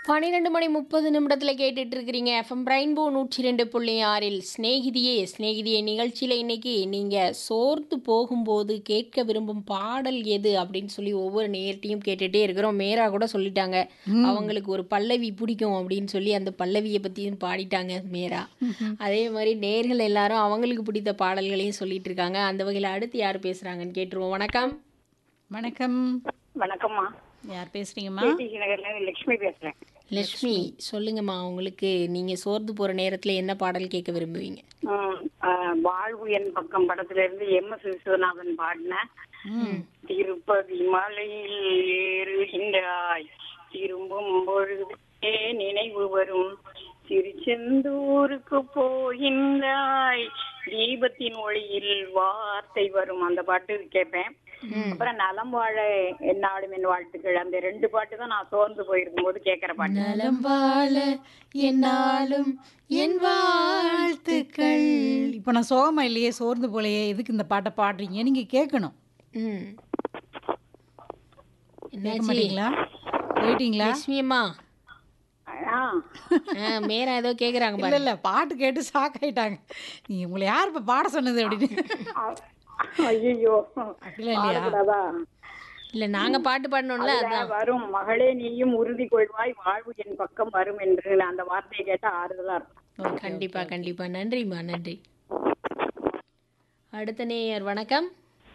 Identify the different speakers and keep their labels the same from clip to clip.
Speaker 1: பன்னிரெண்டு மணி முப்பது நிமிடத்தில் கேட்டுட்டு இருக்கிறீங்க எஃப்எம் ரெயின்போ நூற்றி ரெண்டு புள்ளி ஆறில் ஸ்நேகிதியே ஸ்நேகிதியே நிகழ்ச்சியில் இன்னைக்கு நீங்கள் சோர்ந்து போகும்போது கேட்க விரும்பும் பாடல் எது அப்படின்னு சொல்லி ஒவ்வொரு நேர்ட்டையும் கேட்டுகிட்டே இருக்கிறோம் மேரா கூட சொல்லிட்டாங்க அவங்களுக்கு ஒரு பல்லவி பிடிக்கும் அப்படின்னு சொல்லி அந்த பல்லவியை பற்றியும் பாடிட்டாங்க மேரா அதே மாதிரி நேர்கள் எல்லாரும் அவங்களுக்கு பிடித்த பாடல்களையும் சொல்லிட்டு இருக்காங்க அந்த வகையில் அடுத்து யார் பேசுகிறாங்கன்னு கேட்டுருவோம் வணக்கம்
Speaker 2: வணக்கம்
Speaker 3: வணக்கம்மா
Speaker 2: யார் பேசுறீங்கம்மா
Speaker 3: டிசி நகர்ல இருந்து லட்சுமி பேசுறேன்
Speaker 1: லட்சுமி சொல்லுங்கம்மா உங்களுக்கு நீங்கள் சோர்ந்து போகிற நேரத்தில் என்ன பாடல் கேட்க விரும்புவீங்க
Speaker 3: ம், ஆ, வாழ்வு என் பக்கம் படத்துல இருந்து எம் எஸ் விஸ்வநாதன் பாடின திருப்பதி மலையில் ஏறுகின்றாய் திரும்பும் பொழுதே நினைவு வரும் திருச்செந்தூருக்கு போகின்றாய் தீபத்தின் ஒளியில் வார்த்தை வரும் அந்த பாட்டு கேட்பேன் அப்புறம் நலம் வாழ என்னாலும் என் வாழ்த்துக்கள் அந்த ரெண்டு பாட்டு தான் நான் சோர்ந்து போயிருக்கும் போது கேட்கிற பாட்டு
Speaker 2: நலம் வாழ என்னாலும் என் வாழ்த்துக்கள் இப்போ நான் சோகமா இல்லையே சோர்ந்து போலையே எதுக்கு இந்த பாட்டை பாடுறீங்க நீங்க கேட்கணும்
Speaker 1: ம்
Speaker 2: கேட்க
Speaker 1: என்னாச்சு
Speaker 2: மாட்டீங்களா போயிட்டீங்களா
Speaker 1: லட்சுமி அம்மா
Speaker 3: ஆ
Speaker 1: ஆ, மேரா ஏதோ கேக்குறாங்க
Speaker 2: இல்ல
Speaker 1: பாரு
Speaker 2: இல்ல பாட்டு கேட்டு ஷாக் ஆயிட்டாங்க நீ உங்களை யார் இப்ப பாட சொன்னது அப்படின்னு
Speaker 3: ஐயோ
Speaker 2: அப்படிலாம் இல்லையா
Speaker 3: பாடக்கூடாதா
Speaker 1: இல்ல நாங்க பாட்டு பாடணும்ல
Speaker 3: அதுல
Speaker 1: அதான்
Speaker 3: வரும் மகளே நீயும் உறுதி கொள்வாய் வாழ்வு என் பக்கம் வரும் என்று அந்த வார்த்தையை கேட்டா ஆறுதலா இருக்கும்
Speaker 2: Okay,
Speaker 1: கண்டிப்பா கண்டிப்பா நன்றிம்மா நன்றி அடுத்த நேயர் வணக்கம்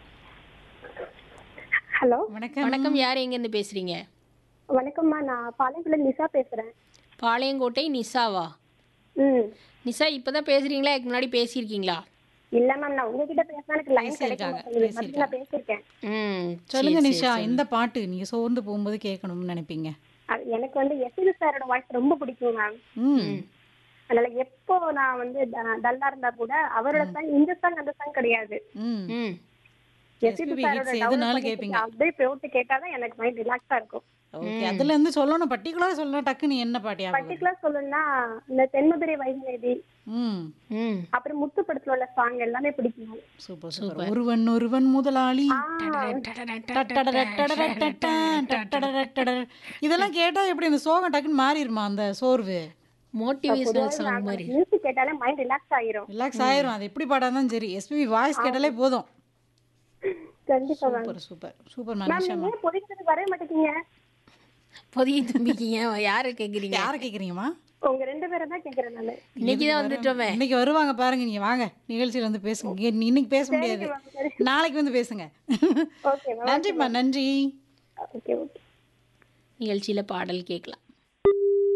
Speaker 4: ஹலோ
Speaker 2: வணக்கம்
Speaker 1: வணக்கம் யார் எங்க இருந்து பேசுறீங்க
Speaker 4: வணக்கம்மா நான் பாளையங்குளம் நிசா பேசுறேன்
Speaker 1: பாளையங்கோட்டை நிசாவா
Speaker 4: ம்
Speaker 1: நிசா இப்பதான் பேசுறீங்களா இதுக்கு முன்னாடி பேசியிருக்கீங்களா
Speaker 4: இல்ல மேம் நான் உங்ககிட்ட பேசினா எனக்கு லைன் கிடைக்க
Speaker 2: பேசியிருக்காங்க,
Speaker 4: மாட்டேங்குது மறுபடியும் நான் பேசியிருக்கேன்
Speaker 1: ம்
Speaker 2: சொல்லுங்க
Speaker 1: சரி,
Speaker 2: நிஷா
Speaker 1: சரி,
Speaker 2: இந்த பாட்டு நீங்க சோர்ந்து போகும்போது கேட்கணும்னு நினைப்பீங்க
Speaker 4: அது எனக்கு வந்து எஸ்எல் சாரோட வாய்ஸ் ரொம்ப பிடிக்கும் மேம்
Speaker 2: ம்
Speaker 4: அதனால எப்போ நான் வந்து டல்லா இருந்தா கூட அவரோட சாங் இந்த சாங் அந்த சாங் கிடையாது
Speaker 2: ம்
Speaker 1: ம்
Speaker 4: எஸ்எல்
Speaker 2: SPB
Speaker 4: சாரோட
Speaker 2: hits எதுனாலும் கேட்பீங்க.
Speaker 4: அப்படியே போட்டு கேட்டாதான் எனக்கு மைண்ட் ரிலாக்ஸா இருக்கும்
Speaker 2: ஓகே அதுல இருந்து சொல்லணும் பர்டிகுலரா சொல்லணும் டக்குன்னு என்ன பாட்டு ஞாபகம் வருது?
Speaker 4: பர்டிகுலர் சொல்லணும்னா இந்த தென்மதுரை வைகுநேதி
Speaker 2: ம்
Speaker 1: ம்
Speaker 4: அப்புறம் முத்து படத்துல உள்ள சாங் எல்லாமே பிடிக்கும்
Speaker 2: சூப்பர் சூப்பர் ஒருவன் ஒருவன் முதலாளி
Speaker 4: ஆ,
Speaker 2: டட்டடடட்டடடட்டடன், டட்டடடட்டடட. இதெல்லாம் கேட்டா எப்படி இந்த சோகம் டக்குன்னு மாறிடுமா அந்த சோர்வு
Speaker 1: மோட்டிவேஷனல் சாங் மாதிரி
Speaker 4: மியூசிக் கேட்டாலே மைண்ட் ரிலாக்ஸ் ஆயிரும்
Speaker 2: ரிலாக்ஸ் ஆயிரும் அது எப்படி பாடாதான் சரி எஸ்பிபி வாய்ஸ் கேட்டாலே போதும்
Speaker 4: கண்டிப்பா ma'am
Speaker 2: super super super
Speaker 4: ma'am
Speaker 2: மனுஷா
Speaker 4: நீங்க ஏன் பொதுக்கிறதுக்கு வரவே மாட்டேங்க
Speaker 1: புதிய தம்பிக்கு ஏன் யாரை கேக்குறீங்க
Speaker 2: யாரை கேக்குறீங்கம்மா
Speaker 4: உங்க ரெண்டு பேரை தான் கேக்குறேன் நானு
Speaker 1: இன்னைக்கு தான் வந்துட்டோமே
Speaker 2: இன்னைக்கு வருவாங்க பாருங்க நீங்க வாங்க நிகழ்ச்சியில வந்து பேசுங்க இங்க இன்னைக்கு பேச முடியாது நாளைக்கு வந்து பேசுங்க
Speaker 4: ஓகே மேம்
Speaker 2: நன்றிம்மா நன்றி
Speaker 4: ஓகே ஓகே
Speaker 1: நிகழ்ச்சியில பாடல் கேட்கலாம்